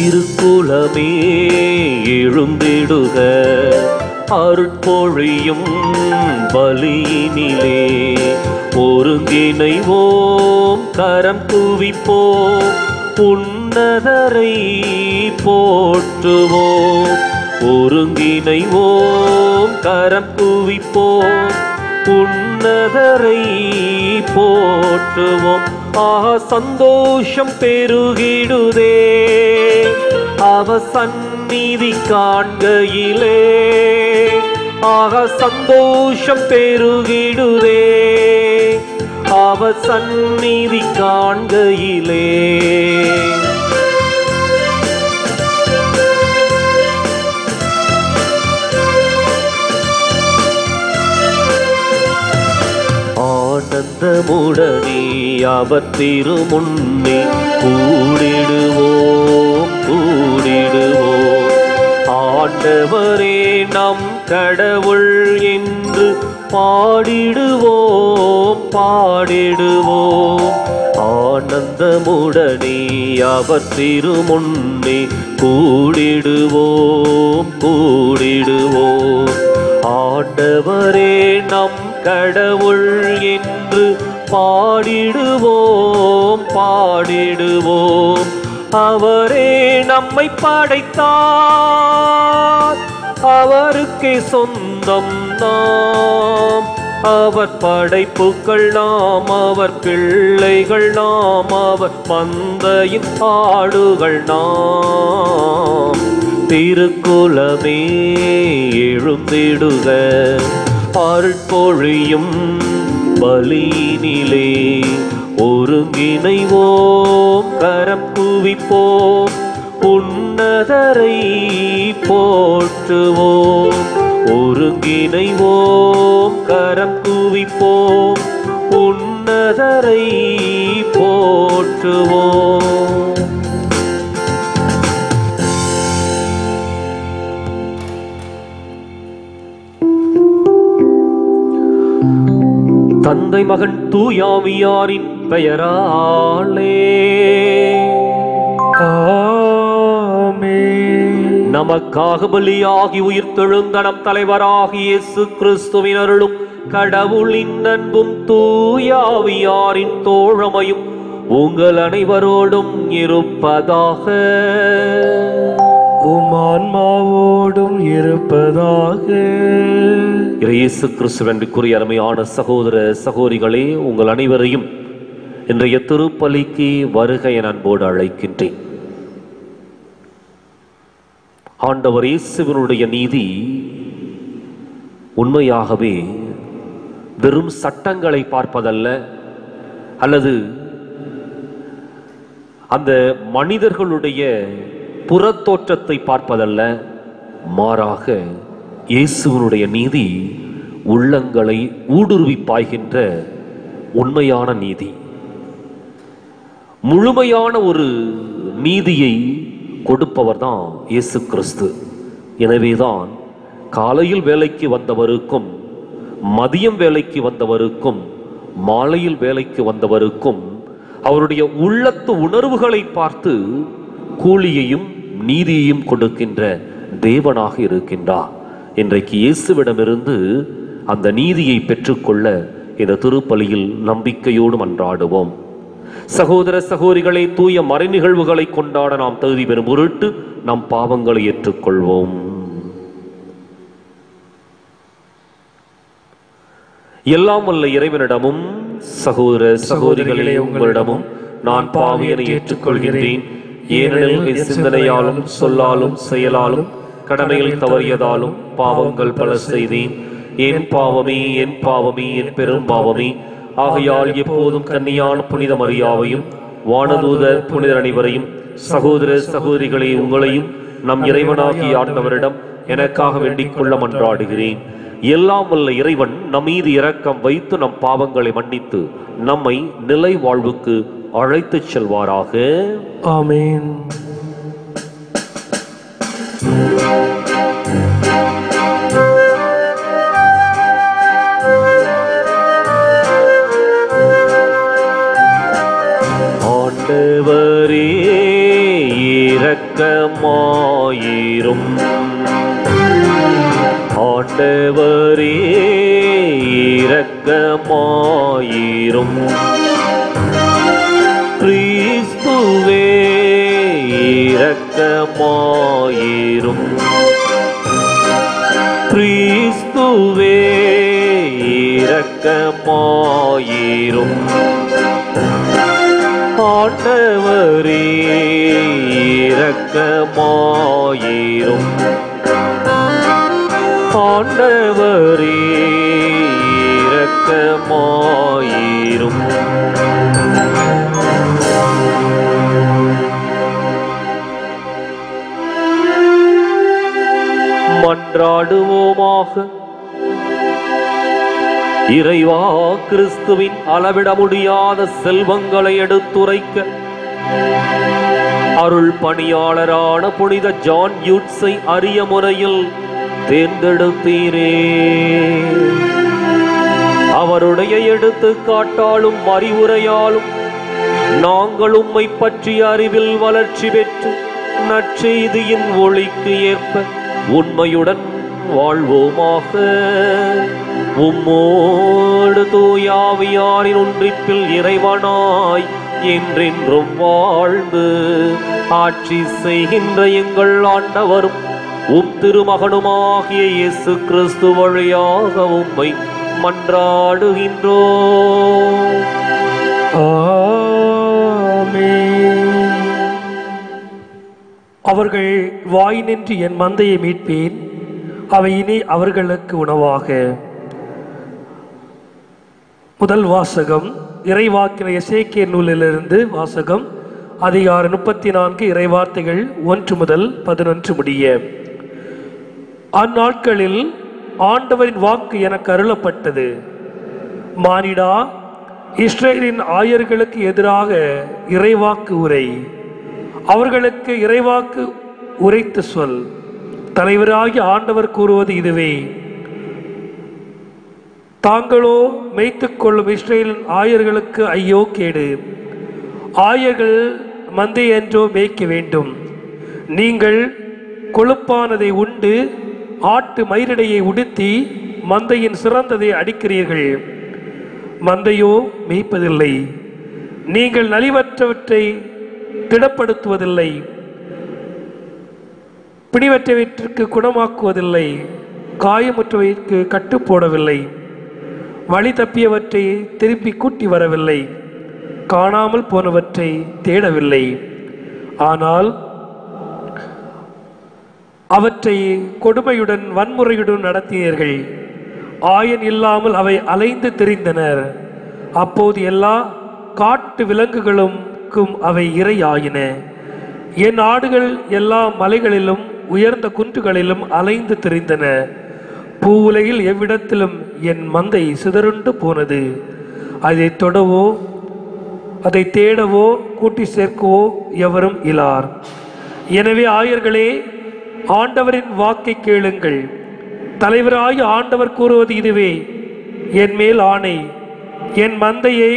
திருக்குலமே எழுந்திடுக அருட்பொழியும் பலியினிலே ஒருங்கிணைவோம் கரம் குவிப்போம் உன்னதரை போற்றுவோம் ஒருங்கிணைவோம் கரம் குவிப்போம் உன்னதரை போற்றுவோம் ஆக சந்தோஷம் பெருகிடுதே அவ சந்நிதி காண்கையிலே ஆக சந்தோஷம் பெருகிடுதே அவ சந்நிதி காண்கையிலே ஆனந்தமுடனே அவர் திருமுன்னே கூடிடுவோம் கூடிடுவோம் ஆண்டவரே நம் கடவுள் என்று பாடிடுவோம் பாடிடுவோம் ஆனந்தமுடனே அவர் திருமுன்னே கூடிடுவோம் கூடிடுவோம் ஆண்டவரே நம் கடவுள் என்று பாடிடுவோம் பாடிடுவோம் அவரே நம்மை படைத்தார் அவருக்கே சொந்தம் நாம் அவர் படைப்புகள் நாம் அவர் பிள்ளைகள் நாம் அவர் மந்தையின் ஆடுகள் நாம் திருக்குலமே எழுந்திடுக அருட்பொழியும் பலியினிலே ஒருங்கிணைவோம் கரம் குவிப்போம் உன்னதரை போற்றுவோம் ஒருங்கிணைவோம் கரம் குவிப்போம் உன்னதரை போற்றுவோம் தந்தை மகன் தூயாவியாரின் பெயராலே நமக்காக பலியாகி உயிர்த்தெழுந்த நம் தலைவராகி இயேசு கிறிஸ்துவின் அருளும் கடவுளின் அன்பும் தூயாவியாரின் தோழமையும் உங்கள் அனைவரோடும் இருப்பதாக உம் ஆன்மாவோடும் இருப்பதாக இயேசு கிறிஸ்துவனுக்குரிய அருமையான சகோதர சகோதரிகளே உங்கள் அனைவரையும் இன்றைய திருப்பலிக்கு வருகை என அன்போடு அழைக்கின்றேன் ஆண்டவர் இயேசுவினுடைய நீதி உண்மையாகவே வெறும் சட்டங்களை பார்ப்பதல்ல அல்லது அந்த மனிதர்களுடைய புறத்தோற்றத்தை பார்ப்பதல்ல மாறாக இயேசுவினுடைய நீதி உள்ளங்களை ஊடுருவி பாய்கின்ற உண்மையான நீதி முழுமையான ஒரு நீதியை கொடுப்பவர் தான் இயேசு கிறிஸ்து எனவேதான் காலையில் வேலைக்கு வந்தவருக்கும் மதியம் வேலைக்கு வந்தவருக்கும் மாலையில் வேலைக்கு வந்தவருக்கும் அவருடைய உள்ளத்து உணர்வுகளை பார்த்து கூலியையும் நீதியையும் கொடுக்கின்ற தேவனாக இருக்கின்றார் இன்றைக்கு இயேசுவிடமிருந்து அந்த நீதியை பெற்றுக்கொள்ள இந்த திருப்பலியில் நம்பிக்கையோடு மன்றாடுவோம் சகோதர சகோதரிகளை தூய மறை நிகழ்வுகளை கொண்டாட நாம் தகுதி பெறும் பொருட்டு நம் பாவங்களை ஏற்றுக்கொள்வோம் எல்லாம் வல்ல இறைவனிடமும் சகோதர சகோதரிகளே உங்களிடமும் நான் பாவியனை ஏற்றுக்கொள்கிறேன் ஏனெனில் என் சிந்தனையாலும் சொல்லாலும் செயலாலும் கடமையில் தவறியதாலும் பாவங்கள் பல செய்தேன் என் பாவமே என் பாவமே என் பெரும் பாவமே ஆகையால் எப்போதும் கன்னியான புனித மரியாவையும் வானதூதர் புனிதர் அனைவரையும் சகோதர சகோதரிகளே உங்களையும் நம் இறைவனாகிய ஆண்டவரிடம் எனக்காக வேண்டிக் கொள்ள மன்றாடுகிறேன் எல்லாம் வல்ல இறைவன் நம் மீது இரக்கம் வைத்து நம் பாவங்களை மன்னித்து நம்மை நிலை வாழ்வுக்கு அழைத்துச் செல்வாராக ஆமென் ஆண்டவரே இரக்கமாயிரும் ஆண்டவரே இரக்கமாயிரும் கிறிஸ்துவே இரக்கமாயிரும் கிறிஸ்துவே இரக்கமாயிரும் ஆண்டவரே இரக்கமாயிரும் ஆண்டவரே இரக்கமாயிரும் மன்றாடுவோமாக இறைவா கிறிஸ்துவின் அளவிட முடியாத செல்வங்களை எடுத்துரைக்க அருள் பணியாளரான புனித ஜான் யூட்ஸை அரிய முறையில் தேர்ந்தெடுத்தீரே அவருடைய எடுத்துக்காட்டாலும் அறிவுரையாலும் நாங்கள் உம்மை பற்றிய அறிவில் வளர்ச்சி பெற்று நற்செய்தியின் ஒளிக்கு ஏற்ப உண்மையுடன் வாழ்வோமாக உம்மோடு தூயாவியாரின் ஒன்றிப்பில் இறைவனாய் என்றென்றும் வாழ்ந்து ஆட்சி செய்கின்ற எங்கள் ஆண்டவரும் உம் திருமகனுமாகிய இயேசு கிறிஸ்து வழியாக உம்மை மன்றாடுகின்றோம் ஆமென். அவர்கள் வாய் நின்று என் மந்தையை மீட்பேன் அவை இனி அவர்களுக்கு உணவாக முதல் வாசகம் இறைவாக்கின எசேக்கிய நூலிலிருந்து வாசகம் அதிகாரம் முப்பத்தி நான்கு இறைவார்த்தைகள் ஒன்று முதல் பதினொன்று முடிய அந்நாட்களில் ஆண்டவரின் வாக்கு எனக்கு அருளப்பட்டது மானிடா இஸ்ரேலின் ஆயர்களுக்கு எதிராக இறைவாக்கு உரை அவர்களுக்கு இறைவாக்கு உரைத்து சொல் தலைவராகி ஆண்டவர் கூறுவது இதுவே தாங்களோ மேய்த்துக் கொள்ளும் இஸ்ரேலின் ஆயர்களுக்கு ஐயோ கேடு ஆயர்கள் மந்தை என்றோ மேய்க்க வேண்டும் நீங்கள் கொழுப்பானதை உண்டு ஆட்டு மயிரிடையை உடுத்தி மந்தையின் சிறந்ததை அடிக்கிறீர்கள் மந்தையோ மேய்ப்பதில்லை நீங்கள் நலிவற்றவற்றை திடப்படுத்துவதில்லை பிடிவற்றவற்றிற்கு குணமாக்குவதில்லை காயமுற்றவற்றிற்கு கட்டு போடவில்லை வழி தப்பியவற்றை திருப்பி கூட்டி வரவில்லை காணாமல் போனவற்றை தேடவில்லை ஆனால் அவற்றை கொடுமையுடன் வன்முறையுடன் நடத்தினீர்கள் ஆயன் இல்லாமல் அவை அலைந்து திரிந்தனர் அப்போது எல்லா காட்டு விலங்குகளுக்கும் அவை இரையாயின என் ஆடுகள் எல்லா மலைகளிலும் உயர்ந்த குன்றுகளிலும் அலைந்து திரிந்தன பூவுலகில் எவ்விடத்திலும் என் மந்தை சிதறுண்டு போனது அதை தொடவோ அதை தேடவோ கூட்டி சேர்க்கவோ எவரும் இலார் எனவே ஆயர்களே ஆண்டவரின் வாக்கை கேளுங்கள் தலைவராய் ஆண்டவர் கூறுவது இதுவே என் மேல் ஆணை என் மந்தையை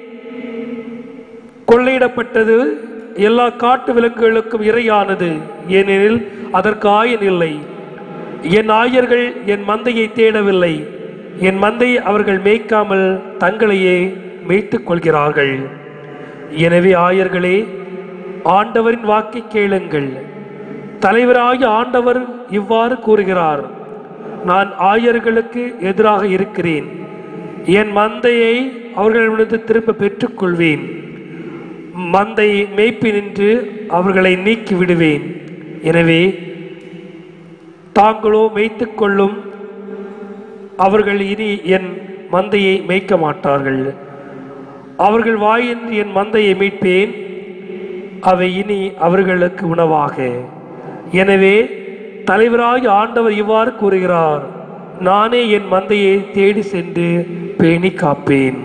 கொள்ளையிடப்பட்டது எல்லா காட்டு விலங்குகளுக்கும் இரையானது ஏனெனில் அதற்கு ஆயன் இல்லை என் ஆயர்கள் என் மந்தையை தேடவில்லை என் மந்தையை அவர்கள் மேய்க்காமல் தங்களையே மேய்த்துக் கொள்கிறார்கள் எனவே ஆயர்களே ஆண்டவரின் வாக்கை கேளுங்கள் தலைவராகிய ஆண்டவர் இவ்வாறு கூறுகிறார் நான் ஆயர்களுக்கு எதிராக இருக்கிறேன் என் மந்தையை அவர்களிடமிருந்து திரும்ப பெற்றுக்கொள்வேன் மந்தை மேய்ப்பி நின்று அவர்களை நீக்கி விடுவேன் எனவே தாங்களோ மேய்த்துக் கொள்ளும் அவர்கள் இனி என் மந்தையை மேய்க்க மாட்டார்கள் அவர்கள் வாயின்றி என் மந்தையை மீட்பேன் அவை இனி அவர்களுக்கு உணவாக எனவே தலைவராகி ஆண்டவர் இவ்வாறு கூறுகிறார் நானே என் மந்தையை தேடி சென்று பேணி காப்பேன்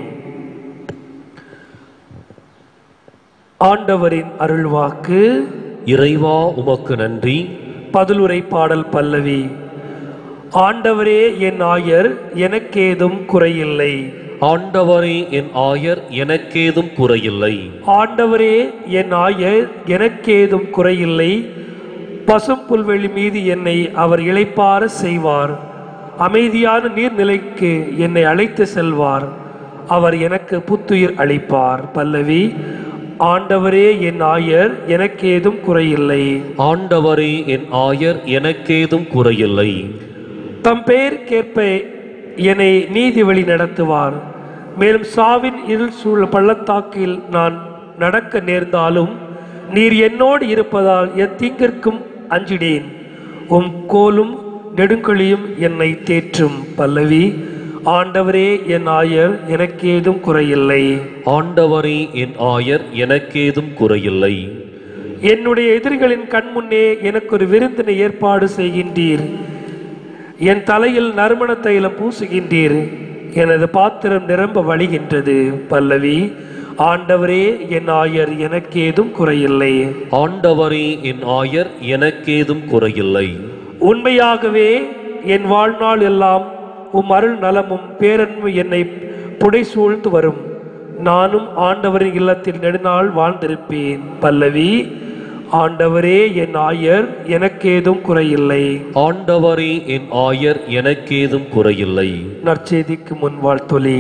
ஆண்டவரின் அருள்வாக்கு இறைவா உமக்கு நன்றி பதிலுரை பாடல் பல்லவி ஆண்டவரே என் ஆயர் எனக்கேதும் குறையில்லை ஆண்டவரே என் ஆயர் எனக்கேதும் குறையில்லை ஆண்டவரே என் ஆயர் எனக்கேதும் குறையில்லை பசும் புல்வெளி மீது என்னை அவர் இளைப்பார செய்வார் அமைதியான நீர்நிலைக்கு என்னை அழைத்து செல்வார் அவர் எனக்கு புத்துயிர் அளிப்பார் பல்லவி ஆண்டவரே என் ஆயர் எனக்கேதும் குறையில்லை ஆண்டவரே என் ஆயர் எனக்கேதும் குறையில்லை தம் பெயருக்கேற்ப என்னை நீதி வழி நடத்துவார் மேலும் சாவின் இருள் சூழ் பள்ளத்தாக்கில் நான் நடக்க நேர்ந்தாலும் நீர் என்னோடு இருப்பதால் எத்தீங்கிற்கும் அஞ்சிடேன் உம் கோலும் நெடுங்கொழியும் என்னை தேற்றும் பல்லவி ஆண்டவரே என் ஆயர் எனக்கேதும் குறையில்லை ஆண்டவரே என் ஆயர் எனக்கேதும் குறையில்லை என்னுடைய எதிரிகளின் கண்முன்னே எனக்கு ஒரு விருந்தினை ஏற்பாடு செய்கின்றீர் என் தலையில் நறுமண தைலம் பூசுகின்றீர் எனது பாத்திரம் நிரம்ப வழிகின்றது பல்லவி ஆண்டவரே என் ஆயர் எனக்கேதும் குறையில்லை ஆண்டவரே என் ஆயர் எனக்கேதும் குறையில்லை உண்மையாகவே என் வாழ்நாள் எல்லாம் உம் அருள் நலமும் பேரன்பு என்னை புடைசூழ்ந்து வரும் நானும் ஆண்டவரின் இல்லத்தில் நெடுநாள் வாழ்ந்திருப்பேன் பல்லவி ஆண்டவரே என் ஆயர் எனக்கேதும் குறையில்லை ஆண்டவரே என் ஆயர் எனக்கேதும் குறையில்லை நற்செய்திக்கு முன் வாழ்த்தொலி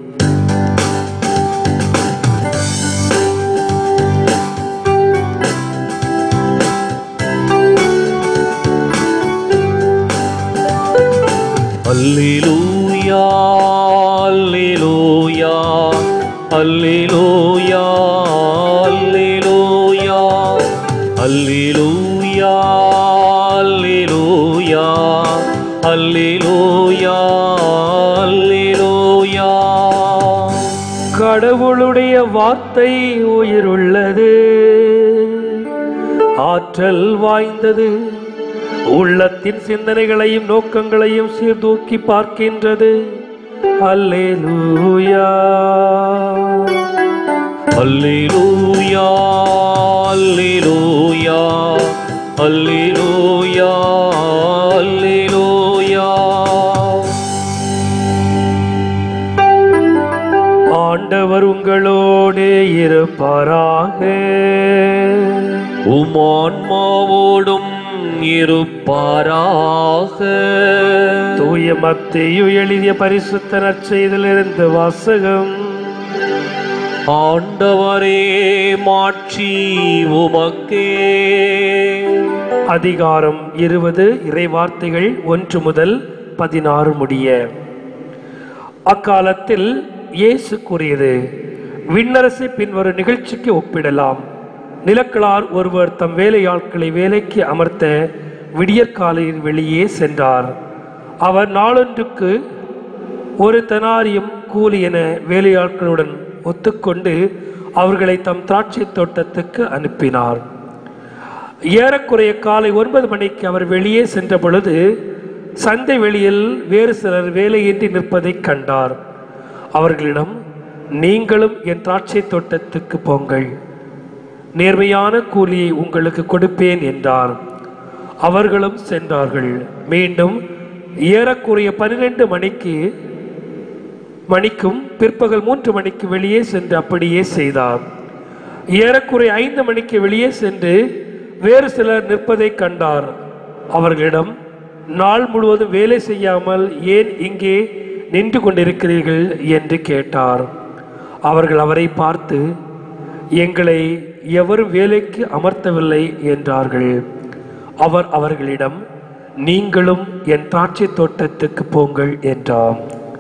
அல்லேலூயா அல்லேலூயா அல்லேலூயா அல்லேலூயா அல்லேலூயா அல்லேலூயா அல்லேலூயா அல்லேலூயா கடவுளுடைய வார்த்தை உயிருள்ளது ஆற்றல் வாய்ந்தது உள்ளத்தின் சிந்தனைகளையும் நோக்கங்களையும் சீர்தூக்கி பார்க்கின்றது அல்லேலூயா அல்லேலூயா அல்லேலூயா அல்லேலூயா அல்லேலூயா ஆண்டவர் உங்களோடு இருப்பாராக உம் ஆன்மாவோடும் இருப்பாராக தூய மத்தேயு எழுதிய பரிசுத்த நற்செய்திலிருந்து வாசகம் ஆண்டவரே மாட்சி உமக்கே அதிகாரம் இருபது இறைவார்த்தைகள் ஒன்று முதல் பதினாறு முடிய அக்காலத்தில் இயேசு கூறியது விண்ணரசை பின்வரும் நிகழ்ச்சிக்கு ஒப்பிடலாம் நிலக்களார் ஒருவர் தம் வேலையாட்களை வேலைக்கு அமர்த்த விடியற்காலையில் வெளியே சென்றார் அவர் நாளொன்றுக்கு ஒரு தெனாரியம் கூலி என வேலையாட்களுடன் ஒத்துக்கொண்டு அவர்களை தம் திராட்சை தோட்டத்துக்கு அனுப்பினார் ஏறக்குறைய காலை ஒன்பது மணிக்கு அவர் வெளியே சென்ற பொழுது சந்தை வெளியில் வேறு சிலர் வேலையின்றி நிற்பதைக் கண்டார் அவர்களிடம் நீங்களும் என் திராட்சை தோட்டத்துக்கு போங்கள் நேர்மையான கூலியை உங்களுக்கு கொடுப்பேன் என்றார் அவர்களும் சென்றார்கள் மீண்டும் ஏறக்குறைய பன்னிரண்டு மணிக்கு மணிக்கும் பிற்பகல் மூன்று மணிக்கு வெளியே சென்று அப்படியே செய்தார் ஏறக்குறைய ஐந்து மணிக்கு வெளியே சென்று வேறு சிலர் நிற்பதை கண்டார் அவர்களிடம் நாள் முழுவதும் வேலை செய்யாமல் ஏன் இங்கே நின்று கொண்டிருக்கிறீர்கள் என்று கேட்டார் அவர்கள் அவரை பார்த்து எங்களை எவரும் வேலைக்கு அமர்த்தவில்லை என்றார்கள் அவர் அவர்களிடம் நீங்களும் என் திராட்சை தோட்டத்துக்கு போங்கள் என்றார்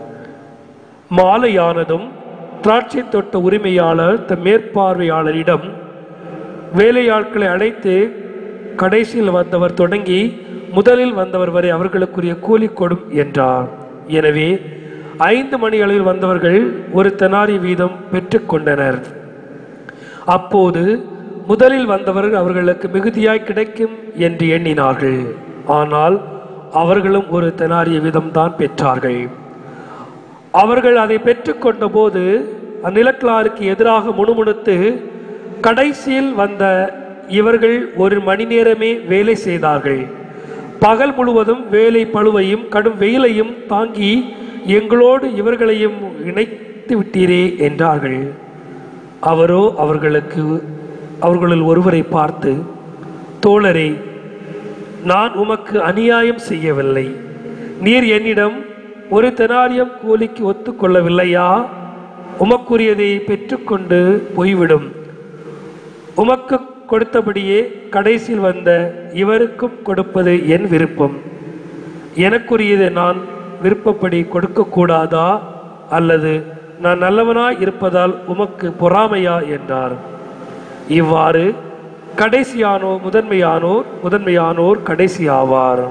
மாலையானதும் திராட்சை தோட்ட உரிமையாளர் தம் மேற்பார்வையாளரிடம் வேலையாட்களை அழைத்து கடைசியில் வந்தவர் தொடங்கி முதலில் வந்தவர் வரை அவர்களுக்குரிய கூலி கொடும் என்றார் எனவே ஐந்து மணி அளவில் வந்தவர்கள் ஒரு தெனாரி வீதம் பெற்றுக்கொண்டனர் அப்போது முதலில் வந்தவர்கள் அவர்களுக்கு மிகுதியாய் கிடைக்கும் என்று எண்ணினார்கள் ஆனால் அவர்களும் ஒரு தெனாரிய வீதம்தான் பெற்றார்கள் அவர்கள் அதை பெற்றுக்கொண்ட போது அந்நிலக்கிழாருக்கு எதிராக முணுமுணுத்து கடைசியில் வந்த இவர்கள் ஒரு மணி நேரமே வேலை செய்தார்கள் பகல் முழுவதும் வேலை பழுவையும் கடும் வெயிலையும் தாங்கி எங்களோடு இவர்களையும் இணை நினைத்து விட்டீரே என்றார்கள் அவரோ அவர்களுக்கு அவர்களுள் ஒருவரை பார்த்து தோழரே நான் உமக்கு அநியாயம் செய்யவில்லை நீர் என்னிடம் ஒரு தெனாரியம் கூலிக்கு ஒத்துக்கொள்ளவில்லையா உமக்குரியதை பெற்றுக்கொண்டு போய்விடும் உமக்கு கொடுத்தபடியே கடைசியில் வந்த இவருக்கும் கொடுப்பது என் விருப்பம் எனக்குரியதை நான் விருப்பப்படி கொடுக்கக்கூடாதா அல்லது நான் நல்லவனாய் இருப்பதால் உமக்கு பொறாமையா என்றார் இவ்வாறு கடைசியானோர் முதன்மையானோர் முதன்மையானோர் கடைசியாவார்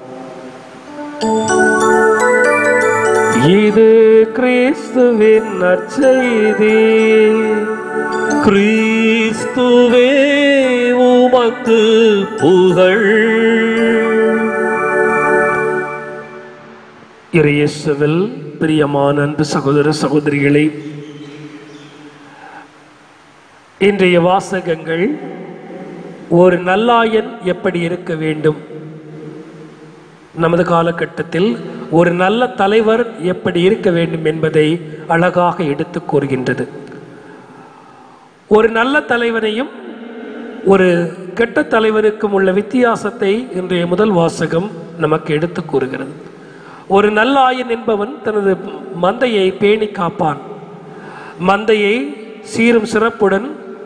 இது கிறிஸ்துவின் நற்செய்தி கிறிஸ்துவே உமக்கு புகழ் இறையேசுவில் பிரியமான அன்பு சகோதர சகோதரிகளே இன்றைய வாசகங்கள் ஒரு நல்லாயன் எப்படி இருக்க வேண்டும் நமது காலகட்டத்தில் ஒரு நல்ல தலைவர் எப்படி இருக்க வேண்டும் என்பதை அழகாக எடுத்துக் கூறுகின்றது ஒரு நல்ல தலைவனையும் ஒரு கெட்ட தலைவருக்கும் உள்ள வித்தியாசத்தை இன்றைய முதல் வாசகம் நமக்கு எடுத்துக் கூறுகிறது ஒரு நல்ல ஆயன் என்பவன் தனது மந்தையை பேணி காப்பான் மந்தையை சீரும் சிறப்புடன்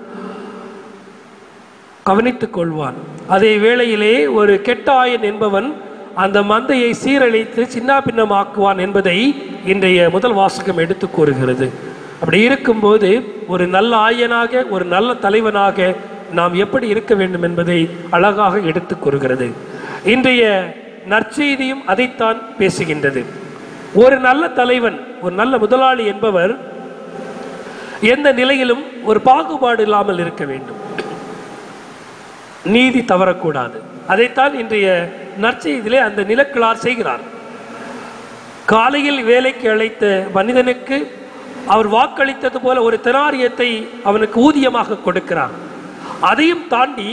கவனித்துக் கொள்வான் அதே வேளையிலே ஒரு கெட்ட ஆயன் என்பவன் அந்த மந்தையை சீரழித்து சின்னாபின்னமாக்குவான் என்பதை இன்றைய முதல் வாசகம் எடுத்துக் கூறுகிறது அப்படி இருக்கும்போது ஒரு நல்ல ஆயனாக ஒரு நல்ல தலைவனாக நாம் எப்படி இருக்க வேண்டும் என்பதை அழகாக எடுத்துக் கூறுகிறது இன்றைய நற்செய்தியும் அதைத்தான் பேசுகின்றது ஒரு நல்ல தலைவன் ஒரு நல்ல முதலாளி என்பவர் எந்த நிலையிலும் ஒரு பாகுபாடு இல்லாமல் இருக்க வேண்டும் நீதி தவறக்கூடாது அதைத்தான் இன்றைய நற்செய்தியிலே அந்த நிலக்கிழார் செய்கிறார் காலையில் வேலைக்கு அழைத்த மனிதனுக்கு அவர் வாக்களித்தது போல ஒரு தெனாரியத்தை அவனுக்கு ஊதியமாக கொடுக்கிறார் அதையும் தாண்டி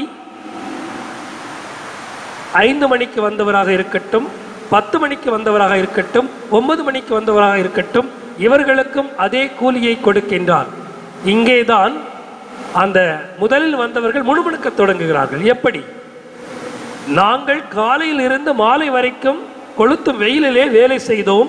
ஐந்து மணிக்கு வந்தவராக இருக்கட்டும் பத்து மணிக்கு வந்தவராக இருக்கட்டும் ஒன்பது மணிக்கு வந்தவராக இருக்கட்டும் இவர்களுக்கும் அதே கூலியை கொடுக்கின்றார் இங்கேதான் அந்த முதலில் வந்தவர்கள் முணுமுணுக்க தொடங்குகிறார்கள் எப்படி நாங்கள் காலையில் இருந்து மாலை வரைக்கும் கொளுத்தும் வெயிலிலே வேலை செய்தோம்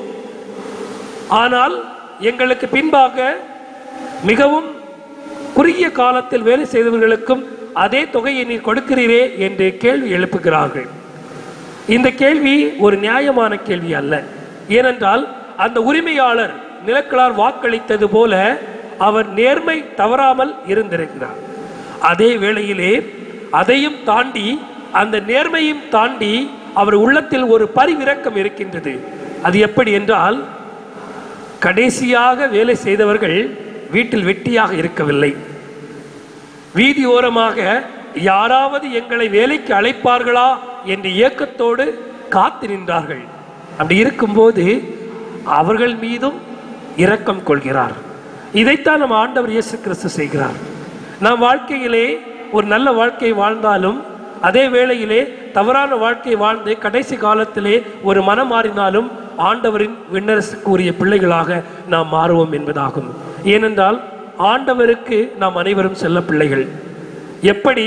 ஆனால் எங்களுக்கு பின்பாக மிகவும் குறுகிய காலத்தில் வேலை செய்தவர்களுக்கும் அதே தொகையை நீர் கொடுக்கிறீரே என்று கேள்வி எழுப்புகிறார்கள் இந்த கேள்வி ஒரு நியாயமான கேள்வி அல்ல ஏனென்றால் அந்த உரிமையாளர் நிலக்கிழார் வாக்களித்தது போல அவர் நேர்மை தவறாமல் இருந்திருக்கிறார் அதே வேளையிலே அதையும் தாண்டி அந்த நேர்மையும் தாண்டி அவர் உள்ளத்தில் ஒரு பரிவிரக்கம் இருக்கின்றது அது எப்படி என்றால் கடைசியாக வேலை செய்தவர்கள் வீட்டில் வெட்டியாக இருக்கவில்லை வீதி ஓரமாக யாராவது எங்களை வேலைக்கு அழைப்பார்களா என்ற இயக்கத்தோடு காத்து நின்றார்கள் அப்படி இருக்கும்போது அவர்கள் மீதும் இரக்கம் கொள்கிறார் இதைத்தான் நம்ம ஆண்டவர் இயேசு கிறிஸ்து செய்கிறார் நாம் வாழ்க்கையிலே ஒரு நல்ல வாழ்க்கை வாழ்ந்தாலும் அதே வேளையிலே தவறான வாழ்க்கை வாழ்ந்து கடைசி காலத்திலே ஒரு மனம் மாறினாலும் ஆண்டவரின் விண்ணரசுக்கு உரிய பிள்ளைகளாக நாம் மாறுவோம் என்பதாகும் ஏனென்றால் ஆண்டவருக்கு நாம் அனைவரும் செல்ல பிள்ளைகள் எப்படி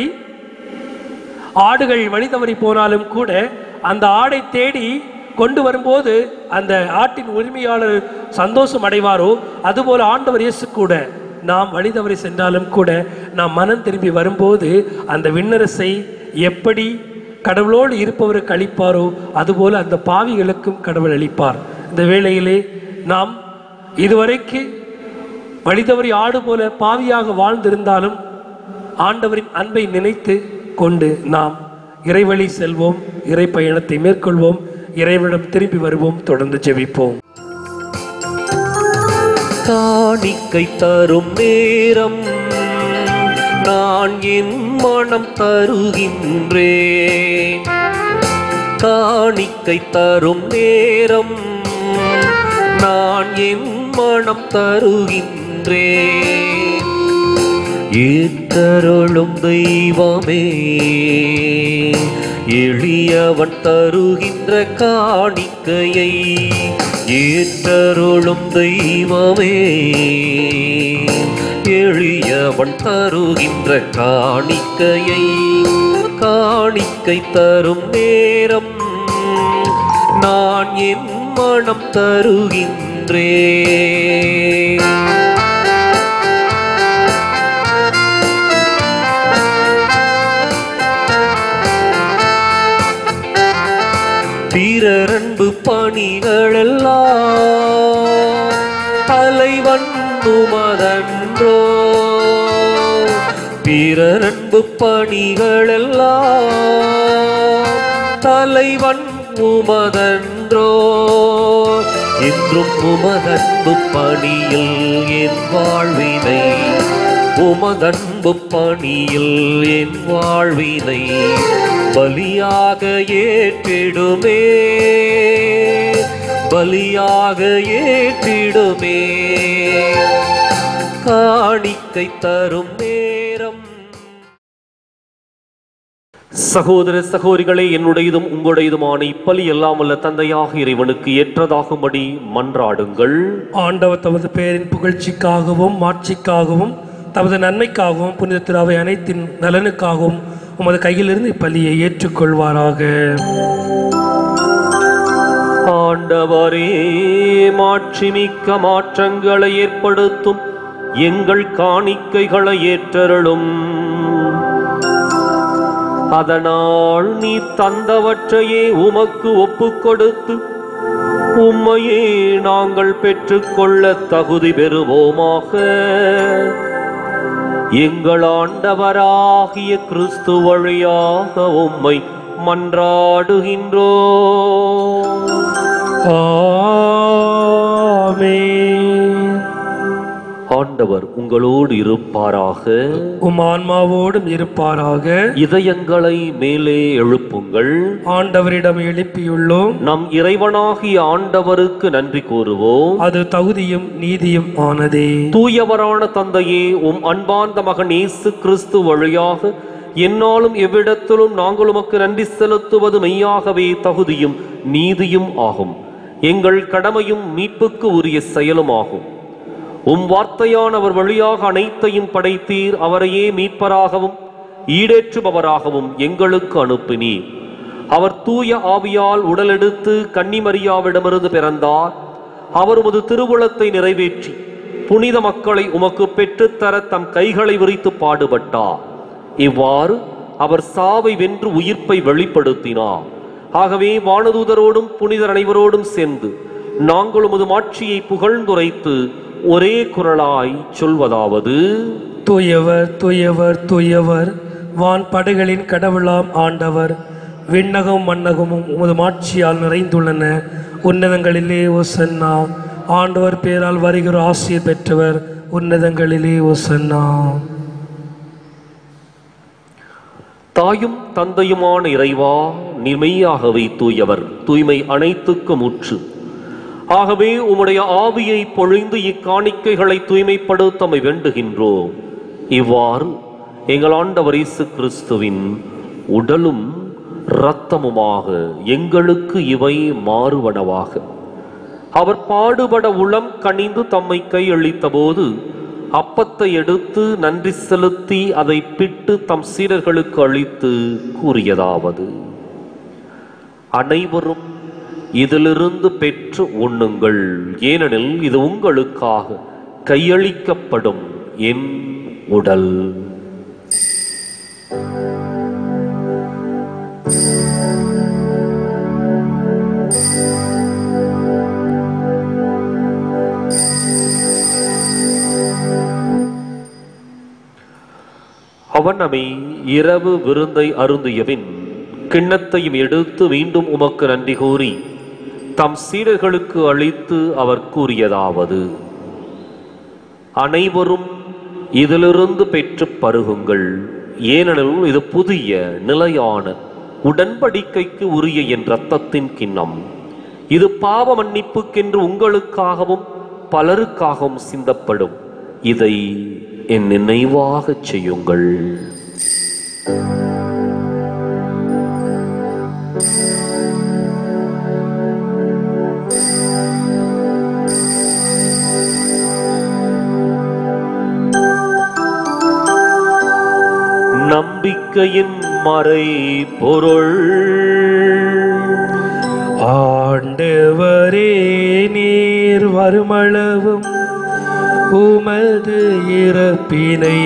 ஆடுகள் வழி தவறி போனாலும் கூட அந்த ஆடை தேடி கொண்டு வரும்போது அந்த ஆட்டின் உரிமையாளர் சந்தோஷம் அடைவாரோ அதுபோல ஆண்டவர் இயேசு கூட நாம் வழி தவறி சென்றாலும் கூட நாம் மனம் திரும்பி வரும்போது அந்த விண்ணரசை எப்படி கடவுளோடு இருப்பவருக்கு அளிப்பாரோ அதுபோல அந்த பாவிகளுக்கும் கடவுள் அளிப்பார் இந்த வேளையிலே நாம் இதுவரைக்கு வழிதவறி ஆடு போல பாவியாக வாழ்ந்திருந்தாலும் ஆண்டவரின் அன்பை நினைத்து கொண்டு நாம் இறைவழி செல்வோம் இறை பயணத்தை மேற்கொள்வோம் இறைவனிடம் திரும்பி வருவோம் தொடர்ந்து ஜெபிப்போம் காணிக்கை தரும் நேரம் நான் என் மனம் தருகின்றேன் காணிக்கை தரும் நேரம் நான் என் மனம் தருகின்றேன் ஏற்றருளும் தெய்வமே எளியவன் தருகின்ற காணிக்கையை ஏற்றருளும் தெய்வமே எளியவன் தருகின்ற காணிக்கையை காணிக்கை தரும் நேரம் நான் என் மனம் தருகின்றேன் பிறரன்பு பணிகளெல்லாம் தலைவன் உமதன்றோ பிறரன்பு பணிகளெல்லாம் தலைவன் உமதன்றோ என்றும் உமதன்பு பணியில் என் வாழ்வினை உமதன்பு பணியில் என் வாழ்வினை பலியாக ஏற்றிடுமே பலியாக ஏற்றிடுமே காணிக்கை தரும் நேரம் சகோதர சகோதரிகளே என்னுடையதும் உங்களுடையதுமான இப்பலி எல்லாம் வல்ல தந்தையாக இறைவனுக்கு ஏற்றதாகும்படி மன்றாடுங்கள் ஆண்டவர் தமது பெயரின் புகழ்ச்சிக்காகவும் மாட்சிக்காகவும் தமது நன்மைக்காகவும் புனித திராவை அனைத்தின் நலனுக்காகவும் உமது கையிலிருந்து இப்பலியை ஏற்றுக்கொள்வாராக ஆண்டவரே மாட்சிமிக்க மாற்றங்களை ஏற்படுத்தும் எங்கள் காணிக்கைகளை ஏற்றருளும் அதனால் நீ தந்தவற்றையே உமக்கு ஒப்புக் கொடுத்து உம்மையே நாங்கள் பெற்றுக்கொள்ள தகுதி பெறுவோமாக எங்கள் ஆண்டவராகிய கிறிஸ்து வழியாக உம்மை மன்றாடுகின்றோ ஆமென். ஆண்டவர் உங்களோடு இருப்பாராக உம் ஆன்மாவோடும் இருப்பாராக இதயங்களை மேலே எழுப்புங்கள் ஆண்டவரிடம் எழுப்பியுள்ளோம் நம் இறைவனாகிய ஆண்டவருக்கு நன்றி கூறுவோம் அது தகுதியும் நீதியும் ஆனதே தூயவரான தந்தையே உம் அன்பார்ந்த மகன் இயேசு கிறிஸ்து வழியாக என்னாலும் எவ்விடத்திலும் நாங்கள் உமக்கு நன்றி செலுத்துவது மெய்யாகவே தகுதியும் நீதியும் ஆகும் எங்கள் கடமையும் மீட்புக்கு உரிய செயலும் ஆகும் உம் வார்த்தையான அவர் வழியாக அனைத்தையும் படைத்தீர் அவரையே மீட்பராகவும் ஈடேற்றுபவராகவும் எங்களுக்கு அனுப்பினீர் அவர் தூய ஆவியால் உடலெடுத்து கன்னிமரியாவிடமிருந்து பிறந்தார் அவர் உமது திருவுளத்தை நிறைவேற்றி புனித மக்களை உமக்கு பெற்றுத்தர தம் கைகளை விரித்து பாடுபட்டார் இவ்வாறு அவர் சாவை வென்று உயிர்ப்பை வெளிப்படுத்தினார் ஆகவே வானதூதரோடும் புனிதர் அனைவரோடும் சேர்ந்து நாங்கள் உமது மாட்சியை புகழ்ந்துரைத்து ஒரே குரலாய் சொல்வதாவது தூயவர் தூயவர் தூயவர் வான் படைகளின் கடவுளாம் ஆண்டவர் விண்ணகம் மன்னகமும் உமது மாட்சியால் நிறைந்துள்ளன உன்னதங்களிலே ஒசன்னா ஆண்டவர் பேரால் வருகிற ஆசிரியர் பெற்றவர் உன்னதங்களிலே ஒசன்னா தாயும் தந்தையுமான இறைவா நிமையாகவே தூயவர் தூய்மை அனைத்துக்கும் முற்று ஆகவே உம்முடைய ஆவியை பொழிந்து இக்காணிக்கைகளை தூய்மைப்படுத்தமை வேண்டுகின்றோம் இவ்வாறு எங்கள் ஆண்டவர் இயேசு கிறிஸ்துவின் உடலும் இரத்தமுமாக எங்களுக்கு இவை மாறுவனவாக அவர் பாடுபட உளம் கனிந்து தம்மை கையளித்த போது அப்பத்தை எடுத்து நன்றி செலுத்தி அதை பிட்டு தம் சீடர்களுக்கு அளித்து கூறியதாவது அனைவரும் இதிலிருந்து பெற்று உண்ணுங்கள் ஏனெனில் இது உங்களுக்காக கையளிக்கப்படும் என் உடல் அவன் நம்மை இரவு விருந்தை அருந்தியபின் கிண்ணத்தையும் எடுத்து மீண்டும் உமக்கு நன்றி கூறி தம் சீடர்களுக்கு அளித்து அவர் கூறியதாவது அனைவரும் இதிலிருந்து பெற்று பருகுங்கள் ஏனெனில் இது புதிய நிலையான உடன்படிக்கைக்கு உரிய என் இரத்தத்தின் கிண்ணம் இது பாவ மன்னிப்புக்கென்று உங்களுக்காகவும் பலருக்காகவும் சிந்தப்படும் இதை என் நினைவாகச் செய்யுங்கள் நம்பிக்கையின் மறை பொருள் ஆண்டவரே நீர் வருமளவும் உமது இறப்பினை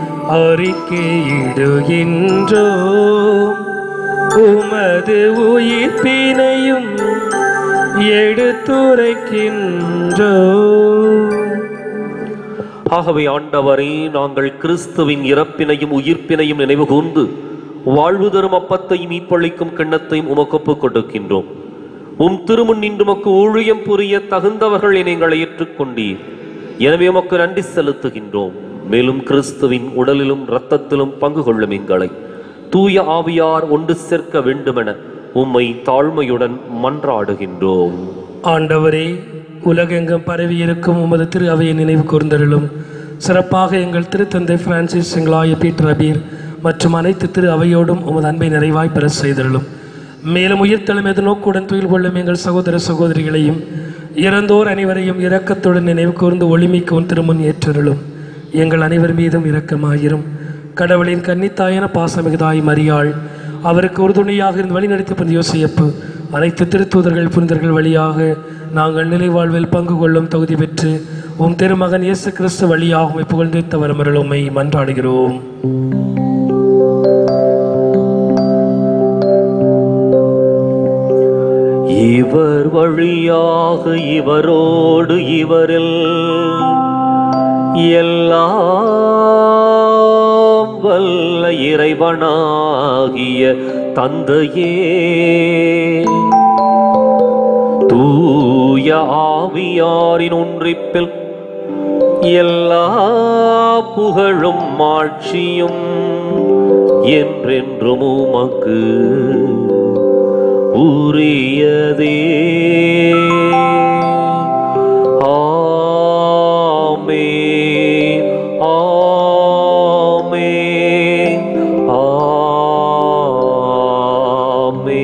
அறிக்கையிடுகின்றோம் உமது உயிர்ப்பினையும் எடுத்துரைக்கின்றோம் ஆகவே ஆண்டவரே நாங்கள் கிறிஸ்துவின் இறப்பினையும் உயிர்ப்பினையும் நினைவு கூர்ந்து வாழ்வு தரும் அப்பத்தையும் மீட்பளிக்கும் கிண்ணத்தையும் உமக்கு ஒப்புக் கொடுக்கின்றோம் உம் திருமுன் நின்று உமக்கு ஊழியம் புரிய தகுந்தவர்கள் என எங்களை ஏற்றுக்கொண்டீர் எனவே உமக்கு நன்றி செலுத்துகின்றோம் மேலும் கிறிஸ்துவின் உடலிலும் இரத்தத்திலும் பங்கு கொள்ளும் எங்களை தூய ஆவியார் ஒன்று சேர்க்க வேண்டுமென உம்மை தாழ்மையுடன் மன்றாடுகின்றோம் ஆண்டவரே உலகெங்கும் பரவி இருக்கும் உமது திரு அவையை நினைவு கூர்ந்தருளும் சிறப்பாக எங்கள் திருத்தந்தை பிரான்சிஸ் எங்களாய பீட்டர் அபீர் மற்றும் அனைத்து திரு அவையோடும் உமது அன்பை நிறைவாய் பெற செய்தருளும் மேலும் உயிர்த்தெழும் எது நோக்குடன் துயில் கொள்ளும் எங்கள் சகோதர சகோதரிகளையும் இறந்தோர் அனைவரையும் இரக்கத்துடன் நினைவு கூர்ந்து ஒளிமிக்க உன் திருமுன் ஏற்றருளும் எங்கள் அனைவர் மீதும் இரக்கமாயிரும் கடவுளின் கன்னித்தாயன பாசமிகுதாய் மரியாள் அவருக்கு உறுதுணையாக இருந்து வழிநடத்தி பந்த யோசியப்பு அனைத்து திருத்தூதர்கள் புனிதர்கள் வழியாக நாங்கள் நிலை வாழ்வில் பங்கு கொள்ளும் தகுதி பெற்று உம் திருமகன் இயேசு கிறிஸ்து வழியாக உம்மை புகழ்ந்தித்த வரமருள் உம்மை மன்றாடுகிறோம் இவர் வழியாக இவரோடு இவரில் எல்லாம் வல்ல இறைவனாகிய தந்தையே தூய ஆவியாரின் ஒன்றிப்பில் எல்லா புகழும் மாட்சியும் என்றென்றும் உமக்கு உரியதே ஆமே ஆமே ஆமே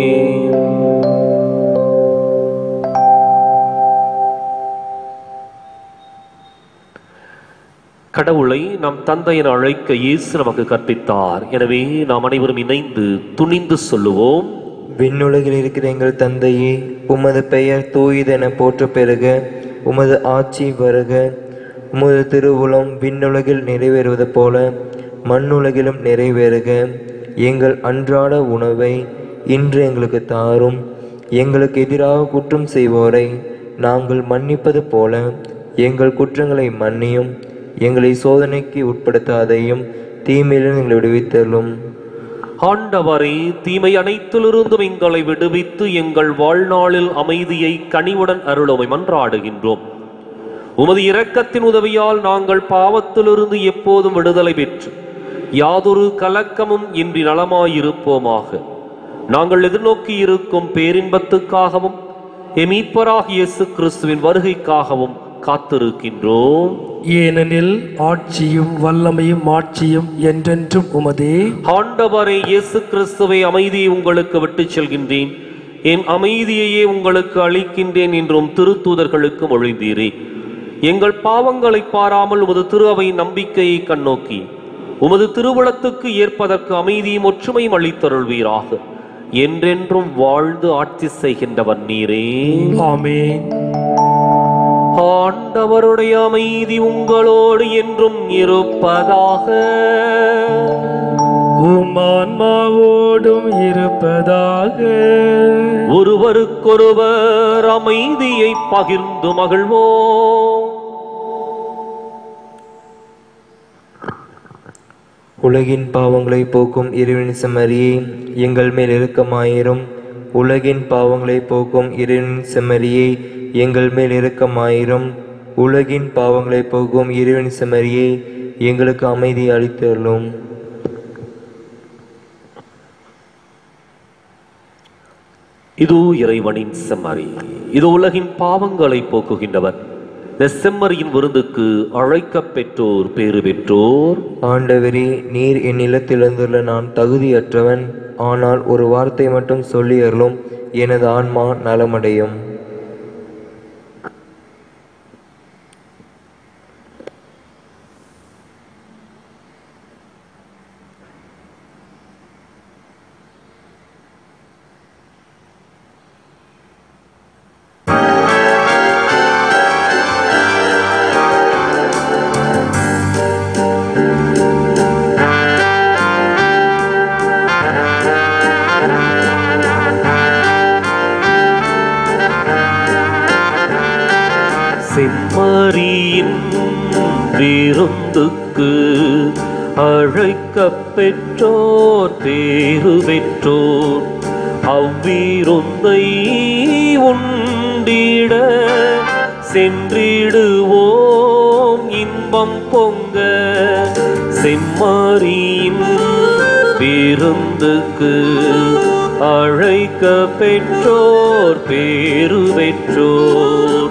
கடவுளை நம் தந்தை என அழைக்க இயேசு நமக்கு கற்பித்தார் எனவே நாம் அனைவரும் இணைந்து துணிந்து சொல்லுவோம் விண்ணுலகில் இருக்கிற எங்கள் தந்தையே உமது பெயர் தூயதென போற்ற பெறுக உமது ஆட்சி வருக உமது திருவுளம் விண்ணுலகில் நிறைவேறுவது போல மண்ணுலகிலும் நிறைவேறுக எங்கள் அன்றாட உணவை இன்று எங்களுக்கு தாரும் எங்களுக்கு எதிராக குற்றம் செய்வோரை நாங்கள் மன்னிப்பது போல எங்கள் குற்றங்களை மன்னியும் எங்களை சோதனைக்கு உட்படுத்தாதையும் தீமையிலிருந்து எங்களை விடுவித்தலும் ஆண்டவரே தீமை அனைத்திலிருந்தும் எங்களை விடுவித்து எங்கள் வாழ்நாளில் அமைதியை கனிவுடன் அருளுமை மன்றாடுகின்றோம் உமது இரக்கத்தின் உதவியால் நாங்கள் பாவத்திலிருந்து எப்போதும் விடுதலை பெற்று யாதொரு கலக்கமும் இன்றி நலமாயிருப்போமாக நாங்கள் எதிர்நோக்கி இருக்கும் பேரின்பத்துக்காகவும் எமீட்பராக இயேசு கிறிஸ்துவின் வருகைக்காகவும் காத்திருக்கின்றோம் ஏனெனில் ஆட்சியும் வல்லமையும் ஆட்சியும் என்றென்றும் உமதே ஆண்டவரே இயேசு கிறிஸ்துவை அமைதியை உங்களுக்கு விட்டுச் செல்கின்றேன் என் அமைதியையே உங்களுக்கு அளிக்கின்றேன் என்றும் திருத்தூதர்களுக்கு மொழிந்தீரே எங்கள் பாவங்களை பாராமல் உமது திரு அவை நம்பிக்கையை கண்ணோக்கி உமது திருவுளத்துக்கு ஏற்பதற்கு அமைதியும் ஒற்றுமையும் அளித்தருள்வீராக என்றென்றும் வாழ்ந்து ஆட்சி செய்கின்றவர் நீரே ஆமென் ஆண்டவருடைய அமைதி உங்களோடு என்றும் இருப்பதாக உம் ஆன்மாவோடும் இருப்பதாக ஒருவருக்கொருவர் அமைதியை பகிர்ந்து மகிழ்வோம் உலகின் பாவங்களை போக்கும் இறைவனின் செம்மறியே எங்கள் மேல் இரக்கமாயிரும் உலகின் பாவங்களை போக்கும் இறைவனின் செம்மறியே எங்கள் மேல் இரக்கமாயிரும் உலகின் பாவங்களை போக்கும் இறைவனின் செம்மறியே எங்களுக்கு அமைதி அளித்தருளும் இது இறைவனின் செம்மறி இது உலகின் பாவங்களை போக்குகின்றவர் இந்த செம்மறியின் விருந்துக்கு அழைக்கப் பெற்றோர் பேறு பெற்றோர் ஆண்டவரே நீர் என் நிலத்திலிருந்துள்ள நான் தகுதியற்றவன் ஆனால் ஒரு வார்த்தை மட்டும் சொல்லி அருளும் எனது ஆன்மா நலமடையும் செம்மறியின் விருந்துக்கு அழைக்கப் பெற்றோர் பேரு பெற்றோர் அவ்விருந்தை உண்டிட சென்றிடுவோம் இன்பம் பொங்க செம்மறியின் விருந்துக்கு அழைக்க பெற்றோர் பேரு பெற்றோர்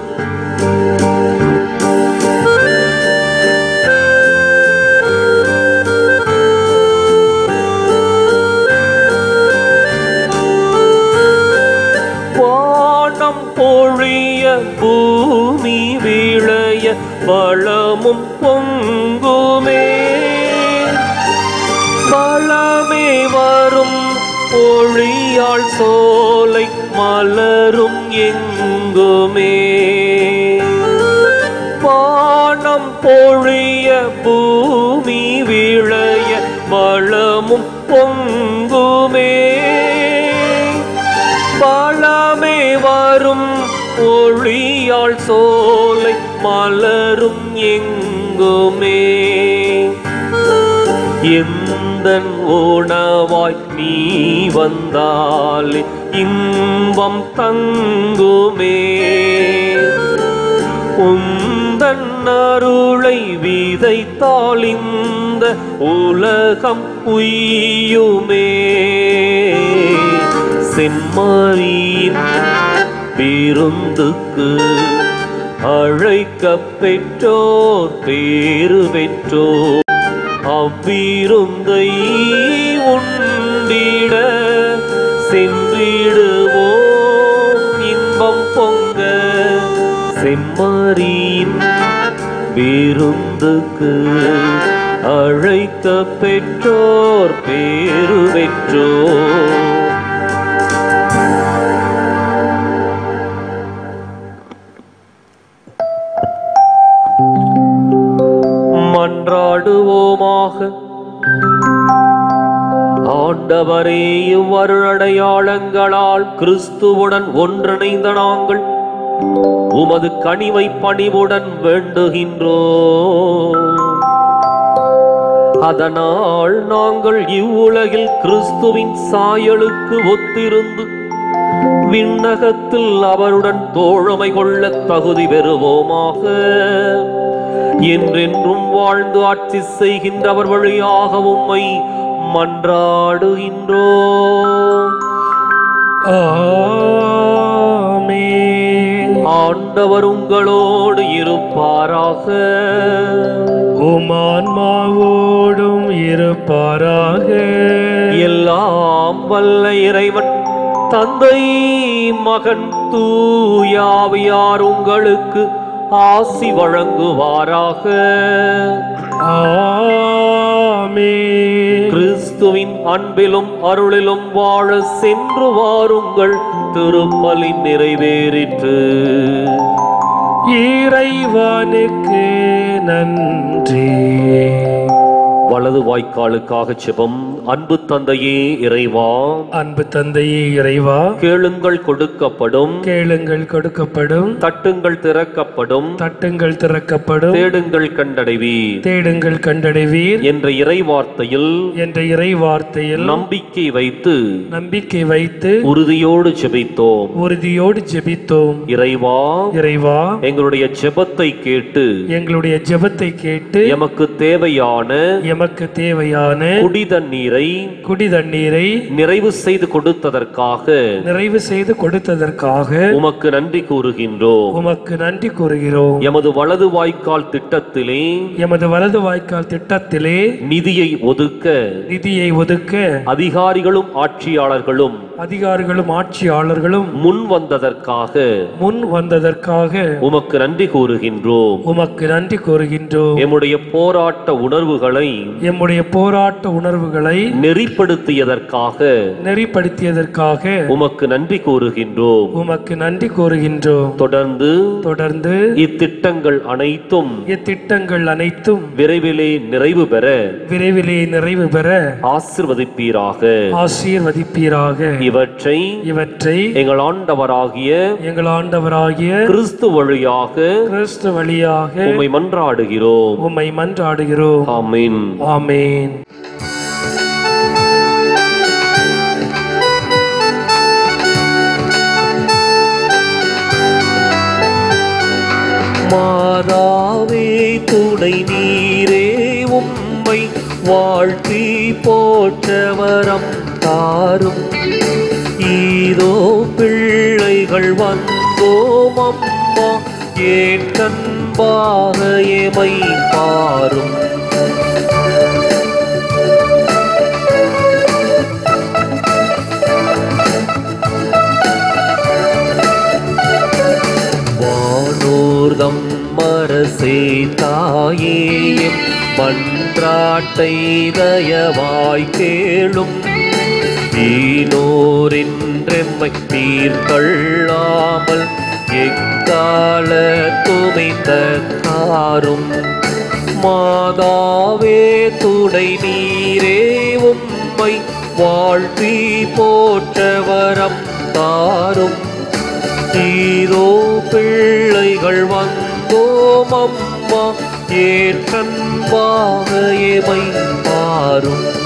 வானம் பொழிய பூமி விளைய வளமும் பொங்குமே வளமே வரும் பொழியாள் சோலை மலரும் எங்குமே வானம் பொழிய பூமி விளைய வளமும் பொங்குமே பழமே வரும் ஒளியாள் சோலை மலரும் எங்குமே எந்த உணவாய் நீ வந்தால் இன்பம் தங்குமே உந்தன் அருளை விதைத்தால் இந்த உலகம் உய்யுமே செம்மறியின் விருந்துக்கு அழைக்க பெற்றோர் பேரு பெற்றோர் அவ்விருந்தை உண்டிட சென்றிடுவோம் இன்பம் பொங்க செம்மறியின் விருந்துக்கு அழைக்க பெற்றோர் பேரு பெற்றோர் மன்றாடுவோமாக ஆண்டவரே இவ்வருளடையாளங்களால் கிறிஸ்துவுடன் ஒன்றிணைந்த நாங்கள் உமது கனிவை பணிவுடன் வேண்டுகின்றோ அதனால் நாங்கள் இவ்வுலகில் கிறிஸ்துவின் சாயலுக்கு ஒத்திருந்து விண்ணகத்தில் அவருடன் தோழமை கொள்ள தகுதி பெறுவோமாக என்றென்றும் வாழ்ந்து ஆட்சி செய்கின்றவர் வழியாக உம்மை மன்றாடுகின்றோம் ஆமென். ஆண்டவர் உங்களோடு இருப்பாராக உமான்மாவோடும் இருப்பாராக எல்லாம் வல்ல இறைவன் தந்தை மகன் தூயாவியார் உங்களுக்கு ஆசி வழங்குவாராக ஆமென். கிறிஸ்துவின் அன்பிலும் அருளிலும் வாழ சென்று வாருங்கள் திருப்பலின் நிறைவேறிற்று இறைவனுக்கு நன்றி வலது வாய்க்காலுக்காக செபம் அன்பு தந்தையே இறைவா அன்பு தந்தையே இறைவா கேளுங்கள் கொடுக்கப்படும் கேளுங்கள் கொடுக்கப்படும் தட்டுங்கள் திறக்கப்படும் தட்டுங்கள் திறக்கப்படும் தேடுங்கள் கண்டடைவீர் தேடுங்கள் கண்டடைவீர் என்ற இறை வார்த்தையில் என்ற இறை வார்த்தையில் நம்பிக்கை வைத்து நம்பிக்கை வைத்து உறுதியோடு செபித்தோம் உறுதியோடு ஜெபித்தோம் இறைவா இறைவா எங்களுடைய ஜெபத்தை கேட்டு எங்களுடைய ஜெபத்தை கேட்டு எமக்கு தேவையான எமக்கு தேவையான குடி தண்ணீரை குடி தண்ணீரை நிறைவு செய்து கொடுத்ததற்காக நிறைவு செய்து கொடுத்ததற்காக உமக்கு நன்றி கூறுகின்றோம் உமக்கு நன்றி கூறுகிறோம் எமது வலது வாய்க்கால் திட்டத்திலே எமது வலது வாய்க்கால் திட்டத்திலே நிதியை ஒதுக்க நிதியை ஒதுக்க அதிகாரிகளும் ஆட்சியாளர்களும் அதிகாரிகளும் ஆட்சியாளர்களும் முன் வந்ததற்காக முன் வந்ததற்காக உமக்கு நன்றி கூறுகின்றோம் உமக்கு நன்றி கூறுகின்றோம் எம்முடைய போராட்ட உணர்வுகளை எம்முடைய போராட்ட உணர்வுகளை நெறிப்படுத்தியதற்காக நெறிப்படுத்தியதற்காக உமக்கு நன்றி கூறுகின்றோம் உமக்கு நன்றி கூறுகின்றோம் தொடர்ந்து தொடர்ந்து இத்திட்டங்கள் அனைத்தும் இத்திட்டங்கள் அனைத்தும் விரைவிலே நிறைவு பெற விரைவிலே நிறைவு பெற ஆசிர்வதிப்பீராக ஆசீர்வதிப்பீராக இவற்றை இவற்றை எங்கள் ஆண்டவராகிய எங்கள் ஆண்டவராகிய கிறிஸ்து வழியாக கிறிஸ்து வழியாக உம்மை மன்றாடுகிறோம் உம்மை மன்றாடுகிறோம் ஆமென் ஆமேன் மாதாவே துணை நீரே உம்மை வாழ்த்தி போற்றவரம் தாரும் ஈதோ பிள்ளைகள் வந்தோம் அம்மா ஏன் கண்பாக எமை பாரும் வானோர்தம் மரசே தாயேயம் மன்றாட்டை தயவாய் கேளும் ஈனோரின்றெம்மை தீர்கொள்ளாமல் எக்கால துமைந்த காரும் மாதாவே துணை நீரே உம்மை வாழ்த்தி போற்றவரம் தாரும் ஈரோ பிள்ளைகள் வந்தோம் அம்மா ஏற்கன்பாக எமை பாரும்